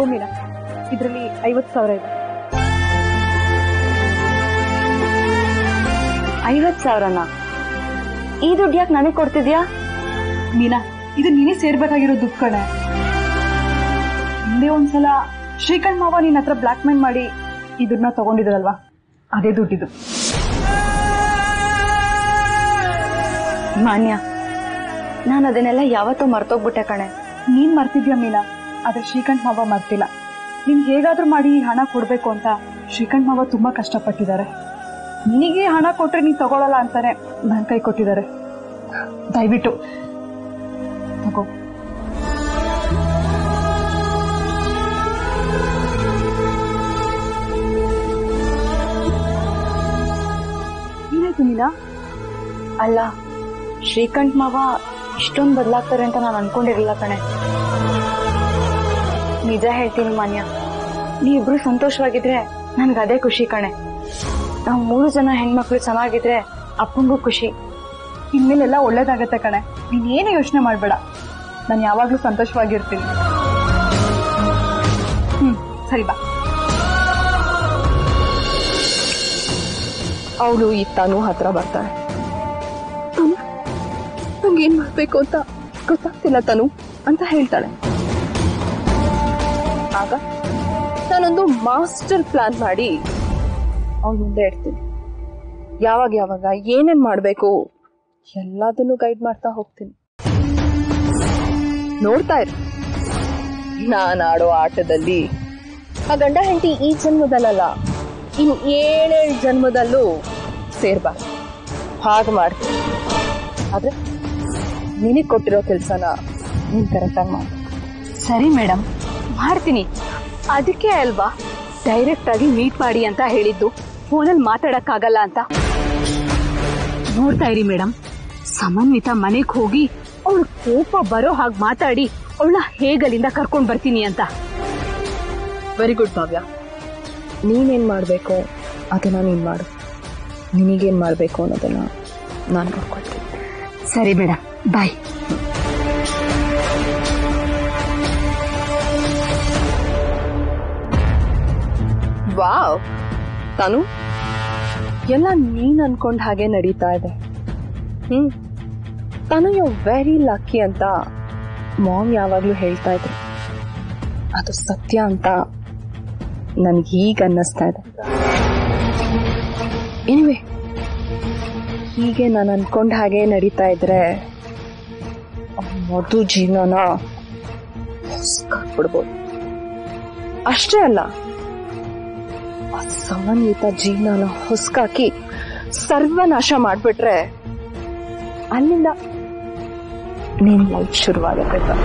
ತಗೋ ಮೀನಾ ಇದರಲ್ಲಿ ಐವತ್ತು ಸಾವಿರ ಇದೆ ಐವತ್ ಸಾವಿರನ ಈ ದುಡ್ಡು ಯಾಕೆ ನನಗೆ ಕೊಡ್ತಿದ್ಯಾ ಮೀನಾ ಇದು ನೀನೇ ಸೇರ್ಬೇಕಾಗಿರೋ ದುಡ್ಡು ಕಣೆ ಹಿಂದೆ ಒಂದ್ಸಲ ಶ್ರೀಕಂಠ್ ಮಾವ ನಿನ್ನ ಹತ್ರ ಬ್ಲಾಕ್ ಮೇಲ್ ಮಾಡಿ ಈ ದುಡ್ಡನ್ನ ತಗೊಂಡಿದ್ರಲ್ವಾ ಅದೇ ದುಡ್ಡಿದು ಮಾನ್ಯ ನಾನು ಅದನ್ನೆಲ್ಲ ಯಾವತ್ತೂ ಮರ್ತೋಗ್ಬಿಟ್ಟೆ ಕಣೆ ನೀನ್ ಮರ್ತಿದ್ಯಾ ಮೀನಾ ಆದ್ರೆ ಶ್ರೀಕಂಠ್ ಮಾವ ಮರ್ತಿಲ್ಲ ನೀನ್ ಹೇಗಾದ್ರೂ ಮಾಡಿ ಈ ಹಣ ಕೊಡ್ಬೇಕು ಅಂತ ಶ್ರೀಕಂಠ್ ಮಾವ ತುಂಬಾ ಕಷ್ಟಪಟ್ಟಿದ್ದಾರೆ ನಿನಗೆ ಹಣ ಕೊಟ್ರೆ ನೀನ್ ತಗೊಳಲ್ಲ ಅಂತಾನೆ ನನ್ ಕೈ ಕೊಟ್ಟಿದ್ದಾರೆ ದಯವಿಟ್ಟು ತಗೋ ಏನಾಯ್ತು ಮೀನಾ ಅಲ್ಲ ಶ್ರೀಕಂಠ್ ಮಾವ ಇಷ್ಟೊಂದು ಬದಲಾಗ್ತಾರೆ ಅಂತ ನಾನು ಅನ್ಕೊಂಡಿರಲಿಲ್ಲ ಕಣೆ ನಿಜ ಹೇಳ್ತೀನಿ ಮಾನ್ಯ ನೀವಿಬ್ರು ಸಂತೋಷವಾಗಿದ್ರೆ ನನ್ಗೆ ಅದೇ ಖುಷಿ ಕಣೆ ನಾವು ಮೂರು ಜನ ಹೆಣ್ಮಕ್ಳು ಚೆನ್ನಾಗಿದ್ರೆ ಅಪ್ಪಂಗೂ ಖುಷಿ ಇನ್ಮೇಲೆಲ್ಲ ಒಳ್ಳೇದಾಗತ್ತೆ ಕಣೆ ನೀನ್ ಏನು ಯೋಚನೆ ಮಾಡ್ಬೇಡ ನಾನು ಯಾವಾಗ್ಲೂ ಸಂತೋಷವಾಗಿರ್ತೀನಿ ಹ್ಮ್ ಸರಿ ಬಾ ಅವಳು ಈ ತಾನು ಹತ್ರ ಬರ್ತಾಳೆ ತಾನು ನಂಗೇನ್ ಮಾಡ್ಬೇಕು ಅಂತ ಗೊತ್ತಾಗ್ತಿಲ್ಲ ತಾನು ಅಂತ ಹೇಳ್ತಾಳೆ ಆಗ ನಾನೊಂದು ಮಾಸ್ಟರ್ ಪ್ಲಾನ್ ಮಾಡಿ ಅವಳ ಮುಂದೆ ಇಡ್ತೀನಿ ಯಾವಾಗ ಯಾವಾಗ ಏನೇನ್ ಮಾಡ್ಬೇಕು ಎಲ್ಲದನ್ನು ಗೈಡ್ ಮಾಡ್ತಾ ಹೋಗ್ತೀನಿ ನೋಡ್ತಾ ಇರು ನಾನ್ ಆಡೋ ಆಟದಲ್ಲಿ ಆ ಗಂಡ ಹೆಂಡತಿ ಈ ಜನ್ಮದಲ್ಲ ಇನ್ ಏಳೇಳು ಜನ್ಮದಲ್ಲೂ ಸೇರ್ಬಾರ್ದು ಹಾಗೆ ಮಾಡ್ತೀನಿ ಆದ್ರೆ ನಿನಗ್ ಕೊಟ್ಟಿರೋ ಕೆಲ್ಸನ ನೀನ್ ಕರೆಕ್ಟಾಗಿ ಮಾಡು ಸರಿ ಮೇಡಮ್ ಮಾಡ್ತೀನಿ ಅದಕ್ಕೆ ಅಲ್ವಾ ಡೈರೆಕ್ಟ್ ಆಗಿ ಮೀಟ್ ಮಾಡಿ ಅಂತ ಹೇಳಿದ್ದು ಫೋನಲ್ಲಿ ಮಾತಾಡಕ್ಕಾಗಲ್ಲ ಅಂತ ನೋಡ್ತಾ ಇರಿ ಮೇಡಮ್ ಸಮನ್ವಿತ ಮನೆಗ್ ಹೋಗಿ ಅವಳು ಕೋಪ ಬರೋ ಹಾಗೆ ಮಾತಾಡಿ ಅವಳನ್ನ ಹೇಗಲ್ಲಿಂದ ಕರ್ಕೊಂಡ್ ಬರ್ತೀನಿ ಅಂತ ವೆರಿ ಗುಡ್ ಭವ್ಯ ನೀನೇನ್ ಮಾಡ್ಬೇಕು ಅದನ್ನ ನೀನ್ ಮಾಡು ನಿನಗೇನ್ ಮಾಡ್ಬೇಕು ಅನ್ನೋದನ್ನ ನಾನು ನೋಡ್ಕೊಳ್ತೀನಿ ಸರಿ ಮೇಡಮ್ ಬಾಯ್ ವಾವ್ ತಾನು ಎಲ್ಲ ನೀನ್ ಅನ್ಕೊಂಡ್ ಹಾಗೆ ನಡೀತಾ ಇದೆ ಹ್ಮ್ ತಾನು ಯು ವೆರಿ ಲಕ್ಕಿ ಅಂತ ಮಾಮ್ ಯಾವಾಗ್ಲೂ ಹೇಳ್ತಾ ಇದ್ರು ಅದು ಸತ್ಯ ಅಂತ ನನ್ಗೆ ಈಗ ಅನ್ನಿಸ್ತಾ ಇದೆ ಎನಿವೆ ಹೀಗೆ ನಾನು ಅನ್ಕೊಂಡ್ ಹಾಗೆ ನಡೀತಾ ಇದ್ರೆ ಅವ್ನ್ ಮಧು ಜೀವನನ ಬಿಡ್ಬೋದು ಅಷ್ಟೇ ಅಲ್ಲ ಆ ಸಮನ್ವಿತ ಜೀವನನ ಹೊಸ್ಕಾಕಿ ಸರ್ವನಾಶ ಮಾಡ್ಬಿಟ್ರೆ ಅಲ್ಲಿಂದ ನಿನ್ ಲೈಫ್ ಶುರುವಾಗುತ್ತೆ ತಾನೆ.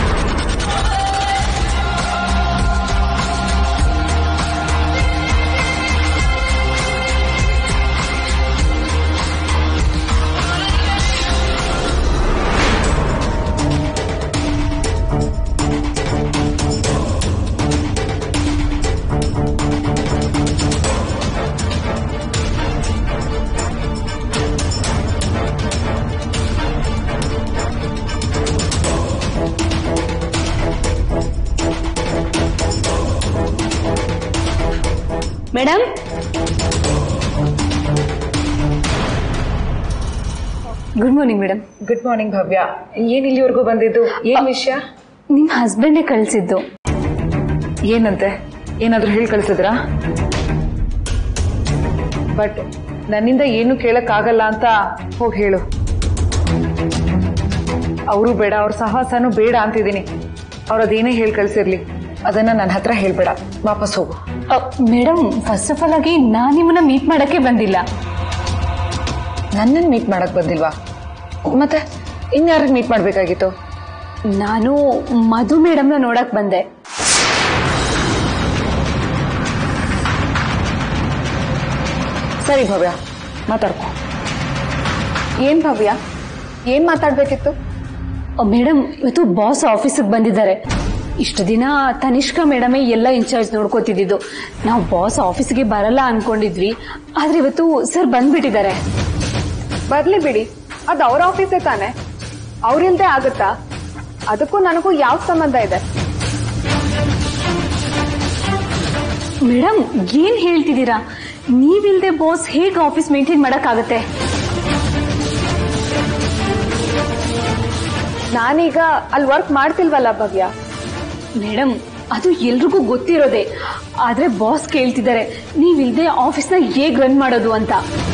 Madam good morning madam good morning Bhavya ಏನ್ ಇಲ್ಲಿವರೆಗೂ ಬಂದಿದ್ದು ಏನ್ ವಿಷಯ ನಿಮ್ ಹಸ್ಬೆಂಡೇ ಕಳ್ಸಿದ್ದು ಏನಂತೆ ಏನಾದ್ರೂ ಹೇಳಿ ಕಳ್ಸಿದ್ರಾ ಬಟ್ ನನ್ನಿಂದ ಏನು ಕೇಳಕ್ ಆಗಲ್ಲ ಅಂತ ಹೋಗಿ ಹೇಳು ಅವರು ಬೇಡ ಅವ್ರ ಸಹವಾಸನೂ ಬೇಡ ಅಂತಿದ್ದೀನಿ ಅವ್ರು ಅದೇನೇ ಹೇಳಿ ಕಳ್ಸಿರ್ಲಿ ಅದನ್ನ ನನ್ನ ಹತ್ರ ಹೇಳ್ಬೇಡ ವಾಪಸ್ ಹೋಗು ಮೇಡಮ್ ಫಸ್ಟ್ ಆಫ್ ಆಲ್ ಆಗಿ ನಾನ್ ನಿಮ್ಮನ್ನ ಮೀಟ್ ಮಾಡಕ್ಕೆ ಬಂದಿಲ್ಲ ನನ್ನನ್ನು ಮೀಟ್ ಮಾಡಕ್ ಬಂದಿಲ್ವಾ ಮತ್ತೆ ಇನ್ಯಾರಿಗೆ ಮೀಟ್ ಮಾಡ್ಬೇಕಾಗಿತ್ತು ನಾನು ಮಧು ಮೇಡಮ್ನ ನೋಡಕ್ ಬಂದೆ ಸರಿ ಭವ್ಯ ಮಾತಾಡ್ಕೊ ಏನ್ ಭವ್ಯ ಏನ್ ಮಾತಾಡ್ಬೇಕಿತ್ತು ಮೇಡಮ್ ಇವತ್ತು ಬಾಸ್ ಆಫೀಸಿಗೆ ಬಂದಿದ್ದಾರೆ ಇಷ್ಟು ದಿನ ತನಿಷ್ಕಾ ಮೇಡಮೇ ಎಲ್ಲ ಇನ್ಚಾರ್ಜ್ ನೋಡ್ಕೋತಿದ್ದು ನಾವು ಬಾಸ್ ಆಫೀಸ್ಗೆ ಬರಲ್ಲ ಅನ್ಕೊಂಡಿದ್ವಿ ಆದ್ರೆ ಇವತ್ತು ಸರ್ ಬಂದ್ಬಿಟ್ಟಿದ್ದಾರೆ ಬರ್ಲಿ ಬಿಡಿ ಅದು ಅವ್ರ ಆಫೀಸೇ ತಾನೆ ಅವ್ರಿಲ್ದೆ ಆಗುತ್ತಾ ಅದಕ್ಕೂ ನನಗೂ ಯಾವ ಸಂಬಂಧ ಇದೆ ಮೇಡಮ್ ಏನ್ ಹೇಳ್ತಿದ್ದೀರಾ ನೀವಿಲ್ದೆ ಬಾಸ್ ಹೇಗೆ ಆಫೀಸ್ ಮೇಂಟೈನ್ ಮಾಡಕ್ಕಾಗತ್ತೆ ನಾನೀಗ ಅಲ್ಲಿ ವರ್ಕ್ ಮಾಡ್ತಿಲ್ವಲ್ಲ ಭವ್ಯ ಮೇಡಮ್ ಅದು ಎಲ್ರಿಗೂ ಗೊತ್ತಿರೋದೆ ಆದ್ರೆ ಬಾಸ್ ಕೇಳ್ತಿದ್ದಾರೆ ನೀವಿಲ್ದೆ ಆಫೀಸ್ನ ಹೇಗ್ ರನ್ ಮಾಡೋದು ಅಂತ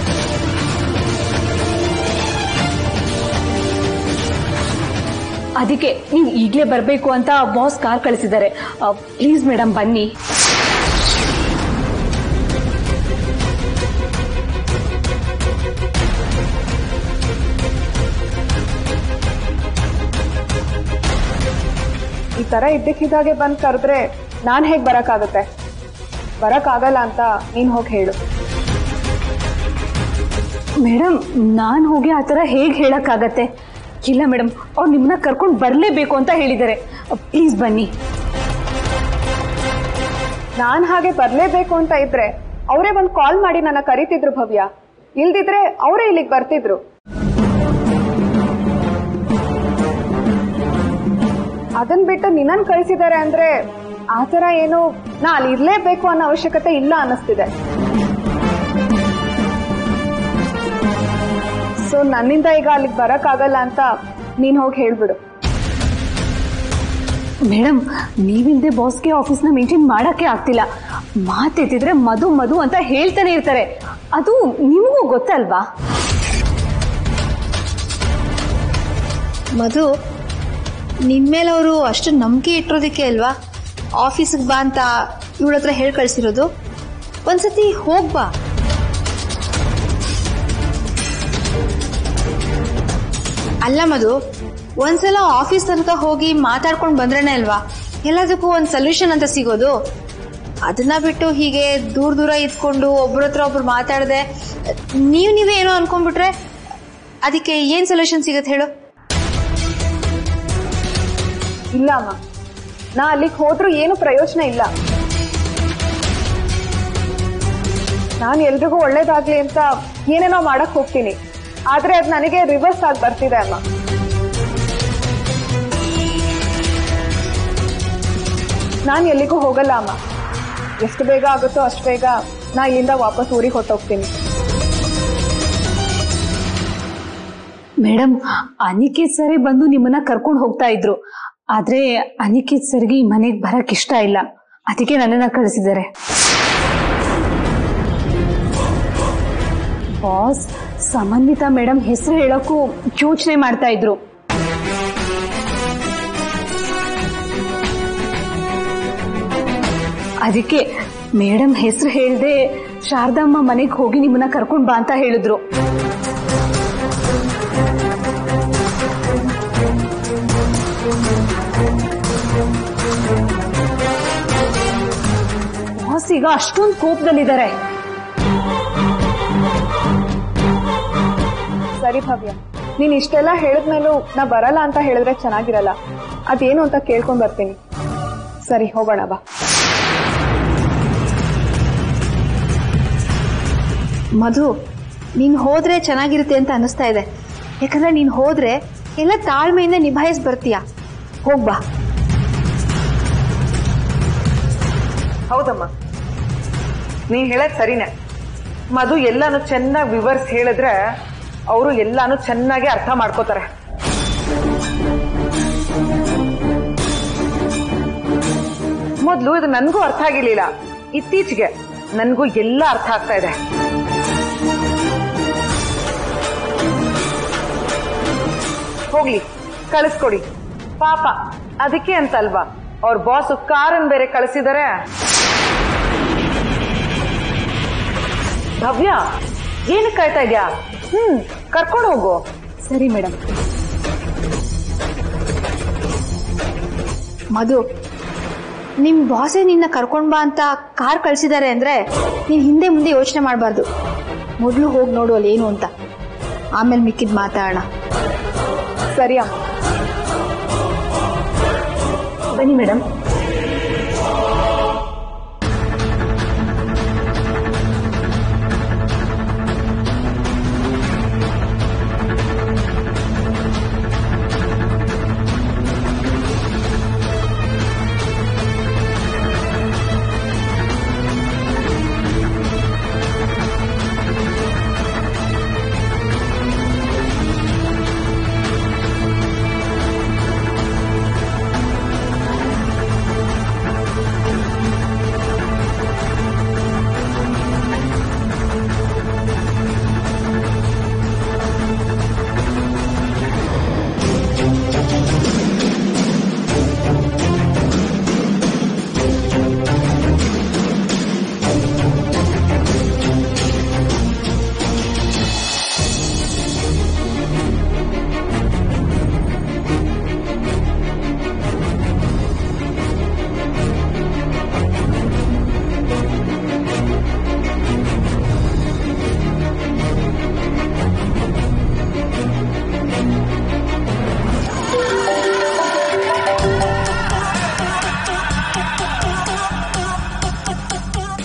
ಅದಕ್ಕೆ ನೀವು ಈಗಲೇ ಬರಬೇಕು ಅಂತ ಬಾಸ್ ಕಾರ್ ಕಳಿಸಿದ್ದಾರೆ ಪ್ಲೀಸ್ ಮೇಡಮ್ ಬನ್ನಿ ಈ ತರ ಇದ್ದಕ್ಕಿದ್ದಾಗೆ ಬಂದ್ ಕರೆದ್ರೆ ನಾನ್ ಹೇಗ್ ಬರಕ್ಕಾಗತ್ತೆ ಬರಕ್ಕಾಗಲ್ಲ ಅಂತ ನೀನ್ ಹೋಗಿ ಹೇಳು ಮೇಡಮ್ ನಾನು ಹೋಗಿ ಆ ಥರ ಹೇಗೆ ಹೇಳಕ್ಕಾಗತ್ತೆ ಇಲ್ಲ ಮೇಡಮ್ ಅವ್ರು ನಿಮ್ಮನ್ನ ಕರ್ಕೊಂಡು ಬರಲೇಬೇಕು ಅಂತ ಹೇಳಿದ್ದಾರೆ ಪ್ಲೀಸ್ ಬನ್ನಿ ನಾನ್ ಹಾಗೆ ಬರ್ಲೇಬೇಕು ಅಂತ ಇದ್ರೆ ಅವರೇ ಒಂದ್ ಕಾಲ್ ಮಾಡಿ ನನ್ನ ಕರೀತಿದ್ರು ಭವ್ಯ ಇಲ್ದಿದ್ರೆ ಅವರೇ ಇಲ್ಲಿಗೆ ಬರ್ತಿದ್ರು ಅದನ್ ಬಿಟ್ಟು ನಿನ್ನನ್ ಕಳಿಸಿದ್ದಾರೆ ಅಂದ್ರೆ ಆತರ ಏನು ನಾ ಅಲ್ಲಿ ಇರ್ಲೇಬೇಕು ಅನ್ನೋ ಅವಶ್ಯಕತೆ ಇಲ್ಲ ಅನ್ನಿಸ್ತಿದೆ ಸೊ ನನ್ನಿಂದ ಈಗ ಅಲ್ಲಿಗೆ ಬರಕ್ಕಾಗಲ್ಲ ಅಂತ ನೀನ್ ಹೋಗಿ ಹೇಳ್ಬಿಡು ಮೇಡಮ್ ನೀವಿಲ್ದೆ ಬಾಸ್ಗೆ ಆಫೀಸ್ನ ಮೇಂಟೈನ್ ಮಾಡಕ್ಕೆ ಆಗ್ತಿಲ್ಲ ಮಾತೆತ್ತಿದ್ರೆ ಮಧು ಮಧು ಅಂತ ಹೇಳ್ತಾನೆ ಇರ್ತಾರೆ ಅದು ನಿಮಗೂ ಗೊತ್ತಲ್ವಾ ಮಧು ನಿನ್ ಮೇಲೆ ಅವರು ಅಷ್ಟು ನಂಬಿಕೆ ಇಟ್ಟಿರೋದಕ್ಕೆ ಅಲ್ವಾ ಆಫೀಸಿಗೆ ಬಾ ಅಂತ ಇವಳ ಹತ್ರ ಹೇಳಿ ಕಳ್ಸಿರೋದು ಒಂದ್ಸತಿ ಹೋಗ್ಬಾ ಅಲ್ಲ ಮಧು ಒಂದ್ಸಲ ಆಫೀಸ್ ತನಕ ಹೋಗಿ ಮಾತಾಡ್ಕೊಂಡು ಬಂದ್ರೇನೆ ಅಲ್ವಾ ಎಲ್ಲದಕ್ಕೂ ಒಂದು ಸೊಲ್ಯೂಷನ್ ಅಂತ ಸಿಗೋದು ಅದನ್ನ ಬಿಟ್ಟು ಹೀಗೆ ದೂರ ದೂರ ಇದ್ಕೊಂಡು ಒಬ್ರ ಹತ್ರ ಒಬ್ರು ಮಾತಾಡದೆ ನೀವು ನೀವೇ ಏನೋ ಅನ್ಕೊಂಡ್ಬಿಟ್ರೆ ಅದಕ್ಕೆ ಏನ್ ಸೊಲ್ಯೂಷನ್ ಸಿಗತ್ತೆ ಹೇಳು ಇಲ್ಲ ಅಮ್ಮ ನಾ ಅಲ್ಲಿಗೆ ಹೋದ್ರೂ ಏನು ಪ್ರಯೋಜನ ಇಲ್ಲ ನಾನು ಎಲ್ರಿಗೂ ಒಳ್ಳೇದಾಗ್ಲಿ ಅಂತ ಏನೇನೋ ಮಾಡಕ್ ಹೋಗ್ತೀನಿ ಆದ್ರೆ ಅದು ನನಗೆ ರಿವರ್ಸ್ ಆಗಿ ಬರ್ತಿದೆ ಅಮ್ಮ ನಾನು ಎಲ್ಲಿಗೂ ಹೋಗಲ್ಲ ಅಮ್ಮ ಎಷ್ಟು ಬೇಗ ಆಗುತ್ತೋ ಅಷ್ಟು ಬೇಗ ನಾ ಇಲ್ಲಿಂದ ವಾಪಸ್ ಊರಿಗೆ ಹೊಟ್ಟೋಗ್ತೀನಿ ಮೇಡಮ್ ಅನಿಕೇತ್ ಸರಿ ಬಂದು ನಿಮ್ಮನ್ನ ಕರ್ಕೊಂಡು ಹೋಗ್ತಾ ಇದ್ರು ಆದ್ರೆ ಅನಿಕೇತ್ ಸರ್ಗೆ ಈ ಮನೆಗೆ ಬರಕ್ ಇಷ್ಟ ಇಲ್ಲ ಅದಕ್ಕೆ ನನ್ನನ್ನ ಕಳಿಸಿದ್ದಾರೆ ಬಾಸ್ ಸಮನ್ವಿತ ಮೇಡಮ್ ಹೆಸರು ಹೇಳಕ್ಕೂ ಯೋಚನೆ ಮಾಡ್ತಾ ಇದ್ರು ಅದಕ್ಕೆ ಮೇಡಮ್ ಹೆಸರು ಹೇಳ್ದೆ ಶಾರದಮ್ಮ ಮನೆಗೆ ಹೋಗಿ ನಿಮ್ಮನ್ನ ಕರ್ಕೊಂಡ್ ಬಾ ಅಂತ ಹೇಳಿದ್ರು ಬಾಸ್ ಈಗ ಅಷ್ಟೊಂದು ಕೋಪದಲ್ಲಿದ್ದಾರೆ ಸರಿ ಭವ್ಯ ನೀನ್ ಇಷ್ಟೆಲ್ಲ ಹೇಳಿದ್ಮೇಲೂ ನಾ ಬರಲ್ಲ ಅಂತ ಹೇಳಿದ್ರೆ ಚೆನ್ನಾಗಿರಲ್ಲ ಅದೇನು ಅಂತ ಕೇಳ್ಕೊಂಡ್ ಬರ್ತೀನಿ ಸರಿ ಹೋಗೋಣ ಬಾ ಮಧು ನೀನ್ ಹೋದ್ರೆ ಚೆನ್ನಾಗಿರುತ್ತೆ ಅಂತ ಅನಿಸ್ತಾ ಇದೆ ಯಾಕಂದ್ರೆ ನೀನ್ ಹೋದ್ರೆ ಎಲ್ಲ ತಾಳ್ಮೆಯಿಂದ ನಿಭಾಯಿಸ್ ಬರ್ತೀಯ ಹೋಗ್ಬಾ ಹೌದಮ್ಮ ನೀ ಹೇಳದ್ ಸರಿನೇ ಮಧು ಎಲ್ಲಾನು ಚೆನ್ನಾಗಿ ವಿವರಿಸಿ ಹೇಳಿದ್ರೆ ಅವರು ಎಲ್ಲಾನು ಚೆನ್ನಾಗಿ ಅರ್ಥ ಮಾಡ್ಕೋತಾರೆ ಮೊದ್ಲು ಇದು ನನ್ಗೂ ಅರ್ಥ ಆಗಿರ್ಲಿಲ್ಲ ಇತ್ತೀಚೆಗೆ ನನ್ಗೂ ಎಲ್ಲ ಅರ್ಥ ಆಗ್ತಾ ಇದೆ ಹೋಗ್ಲಿ ಕಳಿಸ್ಕೊಡಿ ಪಾಪ ಅದಕ್ಕೆ ಅಂತಲ್ವಾ ಅವ್ರ ಬಾಸ್ ಕಾರನ್ ಬೇರೆ ಕಳಿಸಿದಾರೆ ಭವ್ಯ ಏನಕ್ಕೆ ಕಾಯ್ತಾ ಇದ್ಯಾ ಹ್ಮ್ ಕರ್ಕೊಂಡು ಹೋಗು ಸರಿ ಮೇಡಮ್ ಮಧು ನಿಮ್ ಬಾಸೇ ನಿನ್ನ ಕರ್ಕೊಂಡ್ ಬಾ ಅಂತ ಕಾರ್ ಕಳ್ಸಿದ್ದಾರೆ ಅಂದ್ರೆ ನೀನ್ ಹಿಂದೆ ಮುಂದೆ ಯೋಚನೆ ಮಾಡಬಾರ್ದು ಮೊದಲು ಹೋಗಿ ನೋಡು ಅಲ್ಲಿ ಏನು ಅಂತ ಆಮೇಲೆ ಮಿಕ್ಕಿದ್ ಮಾತಾಡೋಣ ಸರಿ ಅಮ್ಮ ಬನ್ನಿ ಮೇಡಮ್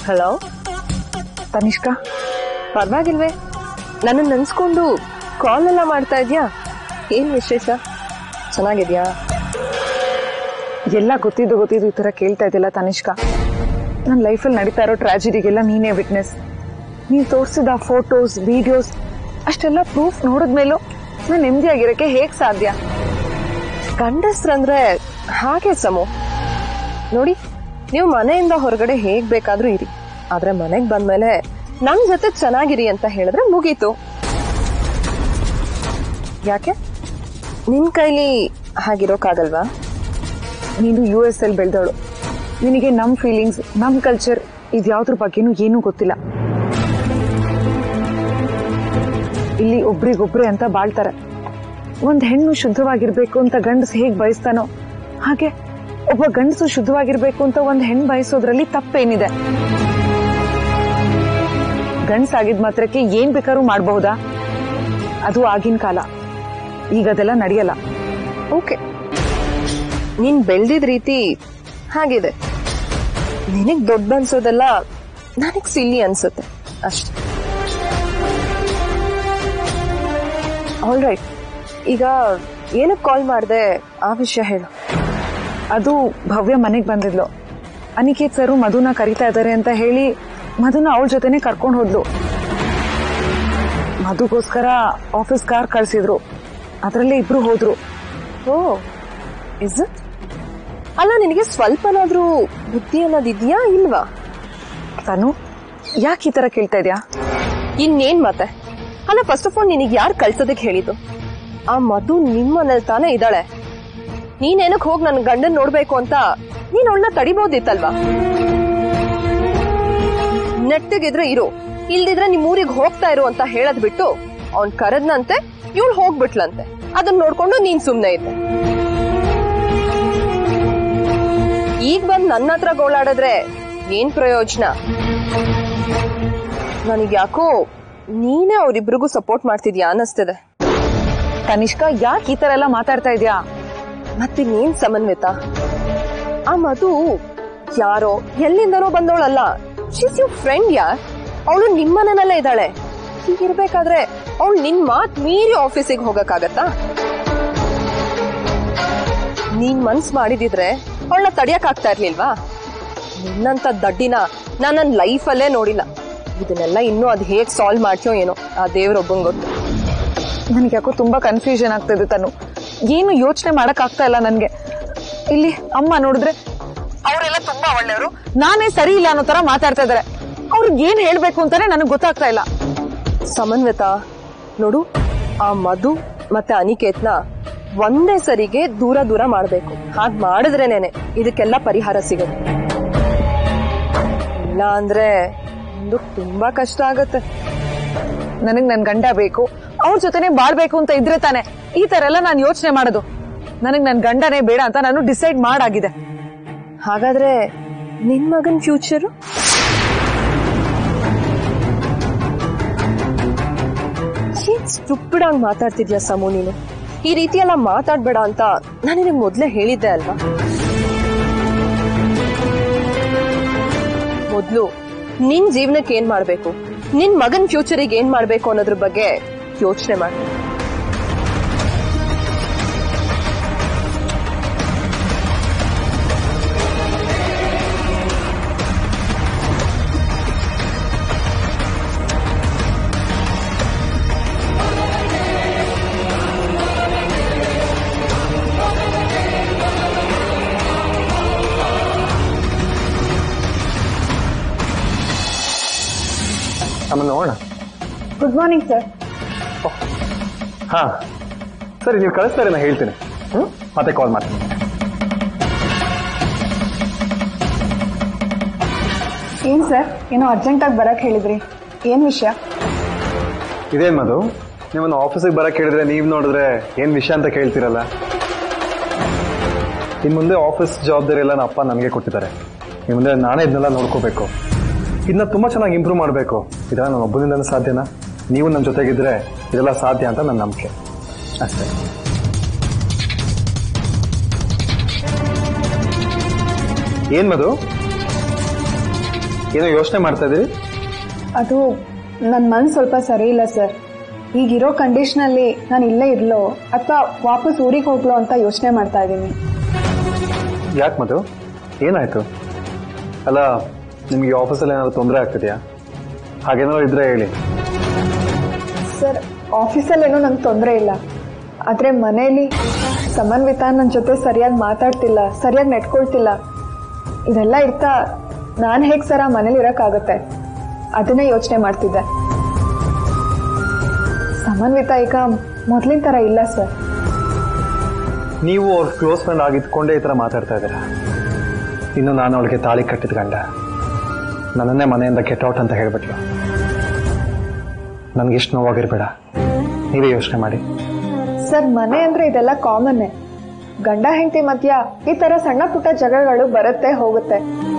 ಹಲೋ ತನಿಷ್ಕಾ ಪರವಾಗಿಲ್ವೇ ನನ್ನ ನೆನ್ಸ್ಕೊಂಡು ಕಾಲ್ ಎಲ್ಲ ಮಾಡ್ತಾ ಇದ್ಯಾ ಏನ್ ವಿಶೇಷ ಚೆನ್ನಾಗಿದ್ಯಾ ಎಲ್ಲ ಗೊತ್ತಿದ್ದು ಗೊತ್ತಿದ್ದು ಈ ತರ ಕೇಳ್ತಾ ಇದ್ದಿಲ್ಲ ತನಿಷ್ಕಾ ನನ್ನ ಲೈಫಲ್ಲಿ ನಡೀತಾ ಇರೋ ಟ್ರಾಜಿಡಿಗೆಲ್ಲ ನೀನೇ ವಿಟ್ನೆಸ್ ನೀನು ತೋರಿಸಿದ ಫೋಟೋಸ್ ವಿಡಿಯೋಸ್ ಅಷ್ಟೆಲ್ಲ ಪ್ರೂಫ್ ನೋಡಿದ್ಮೇಲೂ ನಾನು ನೆಮ್ಮದಿಯಾಗಿರೋಕ್ಕೆ ಹೇಗೆ ಸಾಧ್ಯ ಗಂಡಸ್ರಂದ್ರೆ ಹಾಗೆ ಸಮು ನೋಡಿ ನೀವು ಮನೆಯಿಂದ ಹೊರಗಡೆ ಹೇಗ್ ಬೇಕಾದ್ರೂ ಇರಿ ಆದ್ರೆ ಮನೆಗ್ ಬಂದ್ಮೇಲೆ ನನ್ ಜೊತೆ ಚೆನ್ನಾಗಿರಿ ಅಂತ ಹೇಳಿದ್ರೆ ಮುಗೀತು ಯಾಕೆ ನಿನ್ ಕೈಲಿ ಹಾಗಿರೋಕ್ಕಾಗಲ್ವಾ ನೀನು ಯು ಎಸ್ ಅಲ್ಲಿ ಬೆಳೆದವಳು ನಿನಗೆ ನಮ್ಮ ಫೀಲಿಂಗ್ಸ್ ನಮ್ಮ ಕಲ್ಚರ್ ಇದ್ಯಾವ್ದ್ರ ಬಗ್ಗೆನೂ ಏನೂ ಗೊತ್ತಿಲ್ಲ ಇಲ್ಲಿ ಒಬ್ರಿಗೊಬ್ರೆ ಅಂತ ಬಾಳ್ತಾರೆ ಒಂದ್ ಹೆಣ್ಣು ಶುದ್ಧವಾಗಿರ್ಬೇಕು ಅಂತ ಗಂಡಸು ಹೇಗ್ ಬಯಸ್ತಾನೋ ಹಾಗೆ ಒಬ್ಬ ಗಂಡಸು ಶುದ್ಧವಾಗಿರ್ಬೇಕು ಅಂತ ಒಂದ್ ಹೆಣ್ಣು ಬಯಸೋದ್ರಲ್ಲಿ ತಪ್ಪೇನಿದೆ ಗಂಡಸಾಗಿದ್ ಮಾತ್ರಕ್ಕೆ ಏನ್ ಬೇಕಾದ್ರೂ ಮಾಡಬಹುದಾ ಅದು ಆಗಿನ ಕಾಲ ಈಗ ಅದೆಲ್ಲ ನಡೆಯಲ್ಲ ಓಕೆ ನೀನ್ ಬೆಳ್ದಿದ್ ರೀತಿ ಹಾಗಿದೆ ನಿನಗ್ ದೊಡ್ಡ ಅನ್ಸೋದೆಲ್ಲ ನನಗ್ ಸಿಲ್ಲಿ ಅನ್ಸುತ್ತೆ ಅಷ್ಟೆ ಆಲ್ ರೈಟ್ ಈಗ ಏನಕ್ಕೆ ಕಾಲ್ ಮಾಡಿದೆ ಆ ವಿಷಯ ಹೇಳು ಅದು ಭವ್ಯ ಮನೆಗೆ ಬಂದಿದ್ಲು ಅನಿಕೇತ್ ಸರು ಮಧುನ ಕರಿತಾ ಇದ್ದಾರೆ ಅಂತ ಹೇಳಿ ಮಧುನ ಅವಳ ಜೊತೆನೆ ಕರ್ಕೊಂಡು ಹೋದ್ಲು ಮಧುಗೋಸ್ಕರ ಆಫೀಸ್ ಕಾರ್ ಕಳ್ಸಿದ್ರು ಅದರಲ್ಲೇ ಇಬ್ರು ಹೋದ್ರು ಓ ಇಸ್ ಇಟ್ ಅಲ್ಲ ನಿನಗೆ ಸ್ವಲ್ಪನಾದ್ರೂ ಬುದ್ಧಿ ಅನ್ನೋದಿದ್ಯಾ ಇಲ್ವಾ ತಾನು ಯಾಕೆ ಈ ತರ ಕೇಳ್ತಾ ಇದ್ಯಾ ಇನ್ನೇನ್ ಮತ್ತೆ ಅಲ್ಲ ಫಸ್ಟ್ ಆಫ್ ಆಲ್ ನಿನಗೆ ಯಾರು ಕಳ್ಸೋದಕ್ಕೆ ಹೇಳಿದ್ದು ಆ ಮಧು ನಿಮ್ಮನೇಲಿ ತಾನೇ ಇದ್ದಾಳೆ ನೀನೇನಕ್ ಹೋಗಿ ನನ್ನ ಗಂಡನ್ ನೋಡ್ಬೇಕು ಅಂತ ನೀನ್ ಅವಳನ್ನ ತಡಿಬೋದಿತ್ತಲ್ವಾ ನೆಟ್ಟಗಿದ್ರೆ ಇರು ಇಲ್ದಿದ್ರೆ ನಿಮ್ ಊರಿಗೆ ಹೋಗ್ತಾ ಇರು ಅಂತ ಹೇಳದ್ ಬಿಟ್ಟು ಅವ್ನ್ ಕರೆದ್ನಂತೆ ಇವಳು ಹೋಗ್ಬಿಟ್ಲಂತೆ ಅದನ್ನ ನೋಡ್ಕೊಂಡು ನೀನ್ ಸುಮ್ನೆ ಇದ್ದೆ ಈಗ ಬಂದ್ ನನ್ನ ಹತ್ರ ಗೋಳಾಡಿದ್ರೆ ಏನ್ ಪ್ರಯೋಜನ ನನಗ್ ಯಾಕೋ ನೀನೇ ಅವ್ರಿಬ್ರಿಗೂ ಸಪೋರ್ಟ್ ಮಾಡ್ತಿದ್ಯಾ ಅನ್ನಿಸ್ತಿದೆ ತನಿಷ್ಕಾ ಯಾಕೆ ಈ ತರ ಎಲ್ಲ ಮಾತಾಡ್ತಾ ಇದ್ಯಾ ಮತ್ತಿನ್ನೇನ್ ಸಮನ್ವಿತ ಆ ಮಧು ಯಾರೋ ಎಲ್ಲಿಂದನೋ ಬಂದವಳಲ್ಲ ಶೀಸ್ ಯು ಫ್ರೆಂಡ್ ಯಾ ಅವಳು ನಿಮ್ಮನೆನಲ್ಲೇ ಇದ್ದಾಳೆ ಹೀಗಿರ್ಬೇಕಾದ್ರೆ ಅವಳು ನಿನ್ ಮಾತ್ ಮೀರಿ ಆಫೀಸಿಗೆ ಹೋಗಕ್ಕಾಗತ್ತಾ ನೀನ್ ಮನ್ಸ್ ಮಾಡಿದಿದ್ರೆ ಅವಳನ್ನ ತಡಿಯಕ್ ಆಗ್ತಾ ಇರ್ಲಿಲ್ವಾ ನಿನ್ನಂತ ದಡ್ಡಿನ ನಾನ್ ನನ್ನ ಲೈಫಲ್ಲೇ ನೋಡಿಲ್ಲ ಇದನ್ನೆಲ್ಲ ಇನ್ನೂ ಅದ್ ಹೇಗ್ ಸಾಲ್ವ್ ಮಾಡ್ತೀಯೋ ಏನೋ ಆ ದೇವ್ರೊಬ್ಬಂಗ್ ಗೊತ್ತು ನನಗೆ ಯಾಕೋ ತುಂಬಾ ಕನ್ಫ್ಯೂಷನ್ ಆಗ್ತಿದೆ ತಾನು ಏನು ಯೋಚನೆ ಮಾಡಕ್ ಆಗ್ತಾ ಇಲ್ಲ ನನ್ಗೆ ಇಲ್ಲಿ ಅಮ್ಮ ನೋಡಿದ್ರೆ ಅವರೆಲ್ಲ ತುಂಬಾ ಒಳ್ಳೆಯವರು ನಾನೇ ಸರಿ ಇಲ್ಲ ಅನ್ನೋ ತರ ಮಾತಾಡ್ತಾ ಇದಾರೆ ಅವ್ರಿಗೆ ಏನ್ ಹೇಳ್ಬೇಕು ಅಂತಾನೆ ನನಗೆ ಗೊತ್ತಾಗ್ತಾ ಇಲ್ಲ ಸಮನ್ವಿತ ನೋಡು ಆ ಮಧು ಮತ್ತೆ ಅನಿಕೇತ್ನ ಒಂದೇ ಸರಿಗೆ ದೂರ ದೂರ ಮಾಡ್ಬೇಕು ಹಾಗ್ ಮಾಡಿದ್ರೇನೇನೆ ಇದಕ್ಕೆಲ್ಲ ಪರಿಹಾರ ಸಿಗುತ್ತೆ ಇಲ್ಲ ಅಂದ್ರೆ ಮುಂದಕ್ ತುಂಬಾ ಕಷ್ಟ ಆಗತ್ತೆ ನನಗ್ ನನ್ ಗಂಡ ಬೇಕು ಅವ್ರ ಜೊತೆನೆ ಬಾಳ್ಬೇಕು ಅಂತ ಇದ್ರೆ ತಾನೆ ಈ ತರ ಎಲ್ಲ ನಾನು ಯೋಚನೆ ಮಾಡೋದು ನನಗ್ ನನ್ ಗಂಡನೇ ಬೇಡ ಅಂತ ನಾನು ಡಿಸೈಡ್ ಮಾಡಾಗಿದೆ ಹಾಗಾದ್ರೆ ನಿನ್ ಮಗನ್ ಫ್ಯೂಚರ್ ಏನ್ ಸ್ಟುಪಿಡ್ ಆಗಿ ಮಾತಾಡ್ತಿದ್ಯಾ ಸಮು ನೀನು ಈ ರೀತಿ ಎಲ್ಲ ಮಾತಾಡ್ಬೇಡ ಅಂತ ನಾನು ನಿನಗೆ ಮೊದ್ಲೇ ಹೇಳಿದ್ದೆ ಅಲ್ವಾ ಮೊದ್ಲು ನಿನ್ ಜೀವನಕ್ಕೆ ಏನ್ ಮಾಡ್ಬೇಕು ನಿನ್ ಮಗನ್ ಫ್ಯೂಚರಿಗೆ ಏನ್ ಮಾಡ್ಬೇಕು ಅನ್ನೋದ್ರ ಬಗ್ಗೆ ಯೋಚನೆ ಮಾಡಿ ಆಮೇಲೆ ನೋಡೋಣ ಗುಡ್ ಮಾರ್ನಿಂಗ್ ಸರ್ ಹಾ ಸರಿ ನೀವು ಕಳಿಸ್ತಾರೆ ನಾನು ಹೇಳ್ತೀನಿ ಹ್ಮ್ ಮತ್ತೆ ಕಾಲ್ ಮಾಡ್ತೀನಿ ಏನ್ ಸರ್ ಏನೋ ಅರ್ಜೆಂಟ್ ಆಗಿ ಬರಕ್ ಹೇಳಿದ್ರಿ ಏನ್ ವಿಷಯ ಇದೇನ್ ಮಧು ನಿಮ್ಮನ್ನು ಆಫೀಸಿಗೆ ಬರಕ್ ಹೇಳಿದ್ರೆ ನೀವು ನೋಡಿದ್ರೆ ಏನ್ ವಿಷಯ ಅಂತ ಕೇಳ್ತಿರಲ್ಲ ಇನ್ ಮುಂದೆ ಆಫೀಸ್ ಜವಾಬ್ದಾರಿ ಎಲ್ಲ ನಮ್ಮ ಅಪ್ಪ ನನಗೆ ಕೊಟ್ಟಿದ್ದಾರೆ ಇನ್ ಮುಂದೆ ನಾನೇ ಇದನ್ನೆಲ್ಲ ನೋಡ್ಕೋಬೇಕು ಇದನ್ನ ತುಂಬಾ ಚೆನ್ನಾಗಿ ಇಂಪ್ರೂವ್ ಮಾಡಬೇಕು ಇದೆಲ್ಲ ನನ್ನ ಒಬ್ಬನಿಂದನೇ ಸಾಧ್ಯನಾ ನೀವು ನನ್ನ ಜೊತೆಗಿದ್ರೆ ಇದೆಲ್ಲ ಸಾಧ್ಯ ಅಂತ ನನ್ನ ನಂಬಿಕೆ ಅಷ್ಟೇ ಏನ್ ಮಧು ಏನೋ ಯೋಚನೆ ಮಾಡ್ತಾ ಇದ್ದೀರಿ ಅದು ನನ್ನ ಮನ್ಸು ಸ್ವಲ್ಪ ಸರಿ ಇಲ್ಲ ಸರ್ ಈಗಿರೋ ಕಂಡೀಷನಲ್ಲಿ ನಾನು ಇಲ್ಲೇ ಇರ್ಲೋ ಅಥವಾ ವಾಪಸ್ ಊರಿಗೆ ಹೋಗ್ಲೋ ಅಂತ ಯೋಚನೆ ಮಾಡ್ತಾ ಇದ್ದೀನಿ ಯಾಕೆ ಮಧು ಏನಾಯ್ತು ಅಲ್ಲ ನಿಮಗೆ ಆಫೀಸಲ್ಲಿ ಏನಾದ್ರು ತೊಂದರೆ ಆಗ್ತಿದೆಯಾ ಹಾಗೇನಾದ್ರು ಇದ್ರೆ ಹೇಳಿ ಸರ್ ಆಫೀಸಲ್ಲೇನೋ ನಂಗೆ ತೊಂದರೆ ಇಲ್ಲ ಆದರೆ ಮನೆಯಲ್ಲಿ ಸಮನ್ವಿತ ನನ್ನ ಜೊತೆ ಸರಿಯಾಗಿ ಮಾತಾಡ್ತಿಲ್ಲ ಸರಿಯಾಗಿ ನೆಟ್ಕೊಳ್ತಿಲ್ಲ ಇದೆಲ್ಲ ಇರ್ತಾ ನಾನು ಹೇಗೆ ಸರ ಮನೇಲಿ ಇರೋಕ್ಕಾಗತ್ತೆ ಅದನ್ನೇ ಯೋಚನೆ ಮಾಡ್ತಿದ್ದೆ ಸಮನ್ವಿತ ಈಗ ಮೊದಲಿನ ಥರ ಇಲ್ಲ ಸರ್ ನೀವು ಅವ್ರ ಕ್ಲೋಸ್ ಫ್ರೆಂಡ್ ಆಗಿದ್ಕೊಂಡೇ ಈ ಥರ ಮಾತಾಡ್ತಾ ಇದ್ದೀರಾ ಇನ್ನು ನಾನು ಅವಳಿಗೆ ತಾಳಿ ಕಟ್ಟಿದ ಗಂಡ ನನ್ನನ್ನೇ ಮನೆಯಿಂದ ಗೆಟ್ ಔಟ್ ಅಂತ ಹೇಳ್ಬಿಟ್ಲು ನನಗಿಷ್ಟು ನೋವಾಗಿರ್ಬೇಡ ನೀವೇ ಯೋಚನೆ ಮಾಡಿ ಸರ್ ಮನೆ ಅಂದ್ರೆ ಇದೆಲ್ಲ ಕಾಮನ್ನೇ ಗಂಡ ಹೆಂಡತಿ ಮಧ್ಯ ಈ ತರ ಸಣ್ಣ ಪುಟ್ಟ ಜಗಳಗಳು ಬರುತ್ತೆ ಹೋಗುತ್ತೆ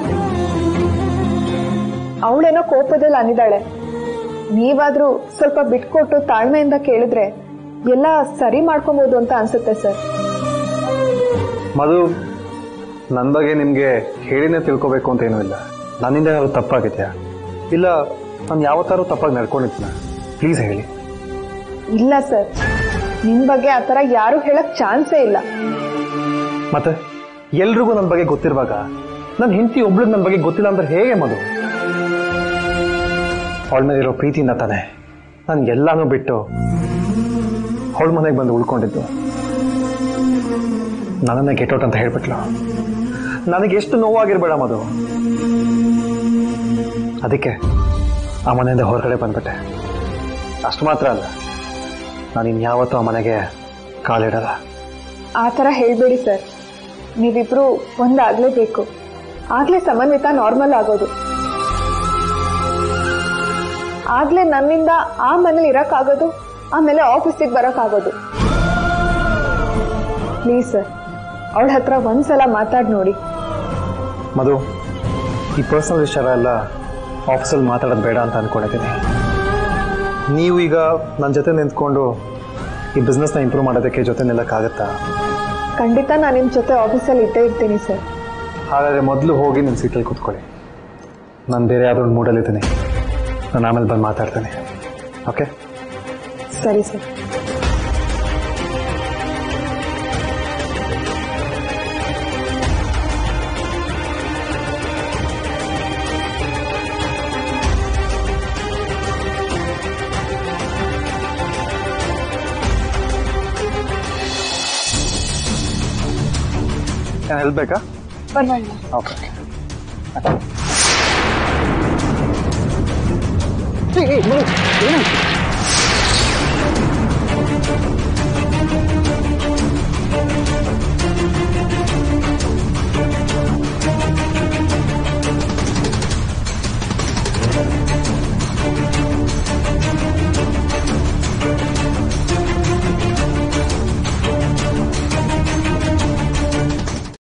ಅವಳೇನೋ ಕೋಪದಲ್ಲಿ ಅಂದಿದ್ದಾಳೆ ನೀವಾದ್ರೂ ಸ್ವಲ್ಪ ಬಿಟ್ಕೊಟ್ಟು ತಾಳ್ಮೆಯಿಂದ ಕೇಳಿದ್ರೆ ಎಲ್ಲ ಸರಿ ಮಾಡ್ಕೊಬಹುದು ಅಂತ ಅನ್ಸುತ್ತೆ ಸರ್ ಮಧು ನನ್ನ ಬಗ್ಗೆ ನಿಮಗೆ ಹೇಳಿನೇ ತಿಳ್ಕೊಬೇಕು ಅಂತ ಏನೂ ಇಲ್ಲ ನನ್ನಿಂದ ಏನಾದ್ರು ತಪ್ಪಾಗಿದೆಯಾ ಇಲ್ಲ ನಾನು ಯಾವತ್ತಾರು ತಪ್ಪಾಗಿ ನಡ್ಕೊಂಡಿದ್ದೀನ ಪ್ಲೀಸ್ ಹೇಳಿ ಇಲ್ಲ ಸರ್ ನಿಮ್ ಬಗ್ಗೆ ಆತರ ಯಾರು ಹೇಳಕ್ ಚಾನ್ಸೇ ಇಲ್ಲ ಮತ್ತೆ ಎಲ್ರಿಗೂ ನನ್ನ ಬಗ್ಗೆ ಗೊತ್ತಿರುವಾಗ ನನ್ನ ಹೆಂಡತಿ ಒಬ್ಳಿಗೆ ನನ್ನ ಬಗ್ಗೆ ಗೊತ್ತಿಲ್ಲ ಅಂದ್ರೆ ಹೇಗೆ ಮಧು ಅವಳ ಮೇಲಿರೋ ಪ್ರೀತಿಯಿಂದ ತಾನೆ ನಾನು ಎಲ್ಲಾನು ಬಿಟ್ಟು ಅವಳ ಮನೆಗೆ ಬಂದು ಉಳ್ಕೊಂಡಿದ್ದು ನನ್ನನ್ನೇ ಗೆಟೌಟ್ ಅಂತ ಹೇಳ್ಬಿಟ್ಲು ನನಗೆ ಎಷ್ಟು ನೋವಾಗಿರ್ಬೇಡ ಮಧು ಅದಕ್ಕೆ ಆ ಮನೆಯಿಂದ ಹೊರಗಡೆ ಬಂದ್ಬಿಟ್ಟೆ ಅಷ್ಟು ಮಾತ್ರ ಅಲ್ಲ ನಾನು ಇನ್ಯಾವತ್ತೂ ಆ ಮನೆಗೆ ಕಾಲಿಡಲ್ಲ ಆ ಥರ ಹೇಳ್ಬೇಡಿ ಸರ್ ನೀವಿಬ್ರು ಒಂದಾಗ್ಲೇಬೇಕು ಆಗ್ಲೇ ಸಮನ್ವಿತ ನಾರ್ಮಲ್ ಆಗೋದು ಆಗ್ಲೇ ನನ್ನಿಂದ ಆ ಮನೇಲಿ ಇರಕ್ಕಾಗೋದು ಆಮೇಲೆ ಆಫೀಸಿಗೆ ಬರೋಕ್ಕಾಗೋದು ಪ್ಲೀಸ್ ಸರ್ ಅವಳ ಹತ್ರ ಒಂದ್ಸಲ ಮಾತಾಡಿ ನೋಡಿ ಮಧು ಈ ಪರ್ಸನಲ್ ವಿಚಾರ ಎಲ್ಲ ಆಫೀಸಲ್ಲಿ ಮಾತಾಡೋದು ಬೇಡ ಅಂತ ಅಂದ್ಕೊಂಡಿದ್ದೀನಿ ನೀವು ಈಗ ನನ್ನ ಜೊತೆ ನಿಂತ್ಕೊಂಡು ಈ ಬಿಸ್ನೆಸ್ನ ಇಂಪ್ರೂವ್ ಮಾಡೋದಕ್ಕೆ ಜೊತೆ ನಿಲ್ಲಕ್ಕಾಗತ್ತಾ ಖಂಡಿತ ನಾನು ನಿಮ್ಮ ಜೊತೆ ಆಫೀಸಲ್ಲಿ ಇದ್ದೇ ಇರ್ತೀನಿ ಸರ್ ಹಾಗಾದರೆ ಮೊದಲು ಹೋಗಿ ನಿಮ್ಮ ಸೀಟಲ್ಲಿ ಕೂತ್ಕೊಳ್ಳಿ ನಾನು ಬೇರೆ ಯಾವುದೋ ಒಂದು ಮೂಡಲ್ಲಿದ್ದೀನಿ ನಾನು ಆಮೇಲೆ ಬಂದು ಮಾತಾಡ್ತೇನೆ ಓಕೆ ಸರಿ ಸರ್ ಏನು ಹೇಳ್ಬೇಕಾ ಪರವಾಗಿಲ್ಲ ಓಕೆ ಏನಾಯ್ತು